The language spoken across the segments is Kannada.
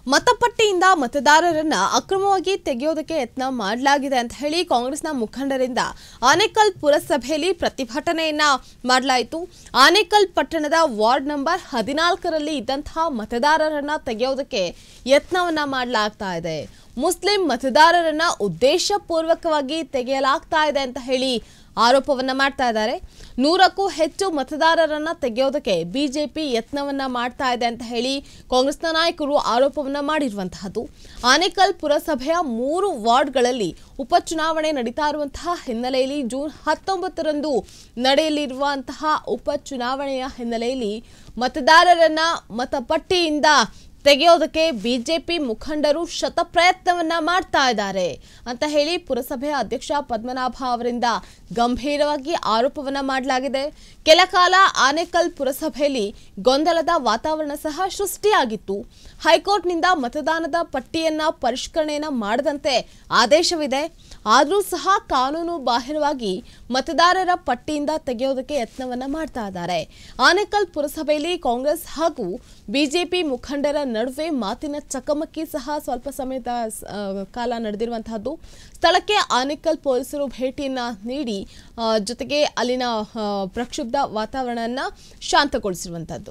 ಮತಪಟ್ಟಿಯಿಂದ ಮತದಾರರನ್ನ ಅಕ್ರಮವಾಗಿ ತೆಗೆಯೋದಕ್ಕೆ ಯತ್ನ ಮಾಡಲಾಗಿದೆ ಅಂತ ಹೇಳಿ ಕಾಂಗ್ರೆಸ್ನ ಮುಖಂಡರಿಂದ ಆನೇಕಲ್ ಪುರಸಭೆಯಲ್ಲಿ ಪ್ರತಿಭಟನೆಯನ್ನ ಮಾಡಲಾಯಿತು ಆನೇಕಲ್ ಪಟ್ಟಣದ ವಾರ್ಡ್ ನಂಬರ್ ಹದಿನಾಲ್ಕರಲ್ಲಿ ಇದ್ದಂತಹ ಮತದಾರರನ್ನ ತೆಗೆಯೋದಕ್ಕೆ ಯತ್ನವನ್ನ ಮಾಡಲಾಗ್ತಾ ಇದೆ ಮುಸ್ಲಿಂ ಮತದಾರರನ್ನ ಉದ್ದೇಶಪೂರ್ವಕವಾಗಿ ತೆಗೆಯಲಾಗ್ತಾ ಇದೆ ಅಂತ ಹೇಳಿ ಆರೋಪವನ್ನ ಮಾಡ್ತಾ ಇದ್ದಾರೆ ನೂರಕ್ಕೂ ಹೆಚ್ಚು ಮತದಾರರನ್ನ ತೆಗೆಯೋದಕ್ಕೆ ಬಿಜೆಪಿ ಯತ್ನವನ್ನ ಮಾಡ್ತಾ ಇದೆ ಅಂತ ಹೇಳಿ ಕಾಂಗ್ರೆಸ್ನ ನಾಯಕರು ಆರೋಪವನ್ನ ಮಾಡಿರುವಂತಹದ್ದು ಆನೇಕಲ್ ಪುರಸಭೆಯ ಮೂರು ವಾರ್ಡ್ಗಳಲ್ಲಿ ಉಪಚುನಾವಣೆ ನಡೀತಾ ಇರುವಂತಹ ಹಿನ್ನೆಲೆಯಲ್ಲಿ ಜೂನ್ ಹತ್ತೊಂಬತ್ತರಂದು ನಡೆಯಲಿರುವಂತಹ ಉಪಚುನಾವಣೆಯ ಹಿನ್ನೆಲೆಯಲ್ಲಿ ಮತದಾರರನ್ನ ಮತಪಟ್ಟಿಯಿಂದ ತೆಗೆಯೋದಕ್ಕೆ ಬಿಜೆಪಿ ಮುಖಂಡರು ಶತಪ್ರಯತ್ನವನ್ನ ಮಾಡ್ತಾ ಇದ್ದಾರೆ ಅಂತ ಹೇಳಿ ಪುರಸಭೆಯ ಅಧ್ಯಕ್ಷ ಪದ್ಮನಾಭ ಅವರಿಂದ ಗಂಭೀರವಾಗಿ ಆರೋಪವನ್ನ ಮಾಡಲಾಗಿದೆ ಕೆಲ ಕಾಲ ಆನೇಕಲ್ ಪುರಸಭೆಯಲ್ಲಿ ಗೊಂದಲದ ವಾತಾವರಣ ಸಹ ಸೃಷ್ಟಿಯಾಗಿತ್ತು ಹೈಕೋರ್ಟ್ನಿಂದ ಮತದಾನದ ಪಟ್ಟಿಯನ್ನ ಪರಿಷ್ಕರಣೆಯನ್ನ ಮಾಡದಂತೆ ಆದೇಶವಿದೆ ಆದರೂ ಸಹ ಕಾನೂನು ಬಾಹಿರವಾಗಿ ಮತದಾರರ ಪಟ್ಟಿಯಿಂದ ತೆಗೆಯೋದಕ್ಕೆ ಯತ್ನವನ್ನ ಮಾಡ್ತಾ ಇದ್ದಾರೆ ಆನೇಕಲ್ ಪುರಸಭೆಯಲ್ಲಿ ಕಾಂಗ್ರೆಸ್ ಹಾಗೂ ಬಿಜೆಪಿ ಮುಖಂಡರ ನಡುವೆ ಮಾತಿನ ಚಕಮಕಿ ಸಹ ಸ್ವಲ್ಪ ಸಮಯದ ಆ, ಕಾಲ ನಡೆದಿರುವಂತಹದ್ದು ಸ್ಥಳಕ್ಕೆ ಆನೇಕಲ್ ಪೊಲೀಸರು ಭೇಟಿಯನ್ನ ನೀಡಿ ಆ, ಜೊತೆಗೆ ಅಲ್ಲಿನ ಆ, ಪ್ರಕ್ಷುಬ್ಧ ವಾತಾವರಣವನ್ನ ಶಾಂತಗೊಳಿಸಿರುವಂತಹದ್ದು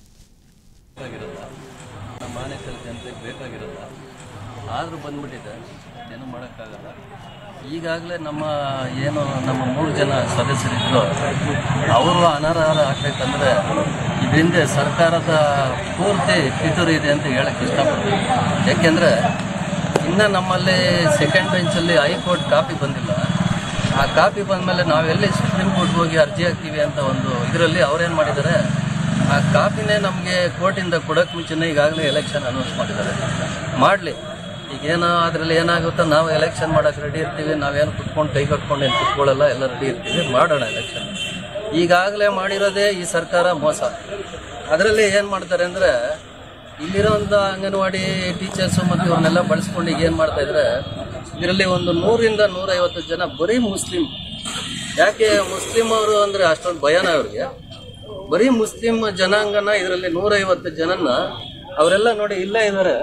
ಬೇಕಾಗಿರಲ್ಲ ನಮ್ಮ ಆನೇಕಲ್ ಜನತೆಗೆ ಬೇಕಾಗಿರಲ್ಲ ಆದರೂ ಬಂದ್ಬಿಟ್ಟಿದೆ ಏನು ಮಾಡೋಕ್ಕಾಗಲ್ಲ ಈಗಾಗಲೇ ನಮ್ಮ ಏನು ನಮ್ಮ ಮೂರು ಜನ ಸದಸ್ಯರಿದ್ರು ಅವರು ಅನರ್ಹ ಆಗ್ಬೇಕಂದ್ರೆ ಇದರಿಂದ ಸರ್ಕಾರದ ಪೂರ್ತಿ ಪಿತೂರಿ ಇದೆ ಅಂತ ಹೇಳಕ್ಕೆ ಇಷ್ಟಪಡ್ತೀನಿ ಯಾಕೆಂದರೆ ಇನ್ನು ನಮ್ಮಲ್ಲಿ ಸೆಕೆಂಡ್ ಬೆಂಚಲ್ಲಿ ಹೈಕೋರ್ಟ್ ಕಾಪಿ ಬಂದಿಲ್ಲ ಆ ಕಾಪಿ ಬಂದಮೇಲೆ ನಾವೆಲ್ಲಿ ಸುಪ್ರೀಂ ಕೋರ್ಟ್ಗೆ ಹೋಗಿ ಅರ್ಜಿ ಹಾಕ್ತೀವಿ ಅಂತ ಒಂದು ಇದರಲ್ಲಿ ಅವ್ರೇನು ಮಾಡಿದ್ದಾರೆ ಆ ಕಾಪಿನೇ ನಮಗೆ ಕೋರ್ಟಿಂದ ಕೊಡೋಕೆ ಮುಂಚೆನೇ ಈಗಾಗಲೇ ಎಲೆಕ್ಷನ್ ಅನೌನ್ಸ್ ಮಾಡಿದ್ದಾರೆ ಮಾಡಲಿ ಈಗೇನೋ ಅದರಲ್ಲಿ ಏನಾಗುತ್ತೋ ನಾವು ಎಲೆಕ್ಷನ್ ಮಾಡೋಕೆ ರೆಡಿ ಇರ್ತೀವಿ ನಾವೇನು ಕುತ್ಕೊಂಡು ಕೈ ಕಟ್ಕೊಂಡು ಏನು ಕುತ್ಕೊಳ್ಳಲ್ಲ ಎಲ್ಲ ರೆಡಿ ಇರ್ತೀವಿ ಮಾಡೋಣ ಎಲೆಕ್ಷನ್ ಈಗಾಗಲೇ ಮಾಡಿರೋದೇ ಈ ಸರ್ಕಾರ ಮೋಸ ಅದರಲ್ಲಿ ಏನು ಮಾಡ್ತಾರೆ ಅಂದರೆ ಇಲ್ಲಿರೋಂಥ ಅಂಗನವಾಡಿ ಟೀಚರ್ಸು ಮತ್ತು ಇವ್ರನ್ನೆಲ್ಲ ಬಳಸ್ಕೊಂಡು ಈಗ ಏನು ಮಾಡ್ತಾ ಇದ್ದಾರೆ ಇದರಲ್ಲಿ ಒಂದು ನೂರಿಂದ ನೂರೈವತ್ತು ಜನ ಬರೀ ಮುಸ್ಲಿಂ ಯಾಕೆ ಮುಸ್ಲಿಂ ಅವರು ಅಂದರೆ ಅಷ್ಟೊಂದು ಭಯನ ಅವ್ರಿಗೆ ಬರೀ ಮುಸ್ಲಿಂ ಜನಾಂಗನ ಇದರಲ್ಲಿ ನೂರೈವತ್ತು ಜನನ್ನ ಅವರೆಲ್ಲ ನೋಡಿ ಇಲ್ಲೇ ಇದ್ದಾರೆ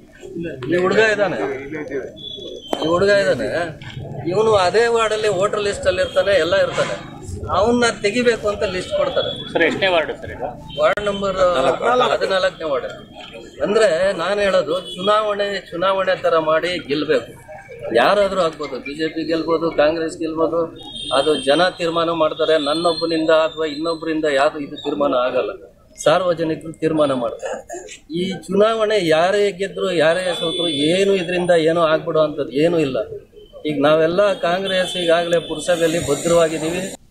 ಈ ಹುಡುಗ ಇದ್ದಾನೆ ಈ ಹುಡುಗ ಇದ್ದಾನೆ ಇವನು ಅದೇ ವಾರ್ಡಲ್ಲಿ ವೋಟರ್ ಲಿಸ್ಟ್ ಅಲ್ಲಿ ಇರ್ತಾನೆ ಎಲ್ಲ ಇರ್ತಾನೆ ಅವನ್ನ ತೆಗಿಬೇಕು ಅಂತ ಲಿಸ್ಟ್ ಕೊಡ್ತಾರೆ ಸರ್ ಎಷ್ಟನೇ ವಾರ್ಡ್ ಸರ್ ಇದು ವಾರ್ಡ್ ನಂಬರ್ ಹದಿನಾಲ್ಕನೇ ವಾರ್ಡ್ ಅಂದ್ರೆ ನಾನು ಹೇಳೋದು ಚುನಾವಣೆ ಚುನಾವಣೆ ತರ ಮಾಡಿ ಗೆಲ್ಬೇಕು ಯಾರಾದ್ರೂ ಆಗ್ಬೋದು ಬಿಜೆಪಿ ಗೆಲ್ಬೋದು ಕಾಂಗ್ರೆಸ್ ಗೆಲ್ಬೋದು ಅದು ಜನ ತೀರ್ಮಾನ ಮಾಡ್ತಾರೆ ನನ್ನೊಬ್ಬನಿಂದ ಅಥವಾ ಇನ್ನೊಬ್ಬರಿಂದ ಯಾವುದು ಇದು ತೀರ್ಮಾನ ಆಗಲ್ಲ ಸಾರ್ವಜನಿಕರು ತೀರ್ಮಾನ ಮಾಡ್ತಾರೆ ಈ ಚುನಾವಣೆ ಯಾರೇ ಗೆದ್ರು ಯಾರೇ ಸೋತರು ಏನು ಇದರಿಂದ ಏನೋ ಆಗ್ಬಿಡೋ ಅಂಥದ್ದು ಏನೂ ಇಲ್ಲ ಈಗ ನಾವೆಲ್ಲ ಕಾಂಗ್ರೆಸ್ ಈಗಾಗಲೇ ಪುರಸಭೆಯಲ್ಲಿ ಭದ್ರವಾಗಿದ್ದೀವಿ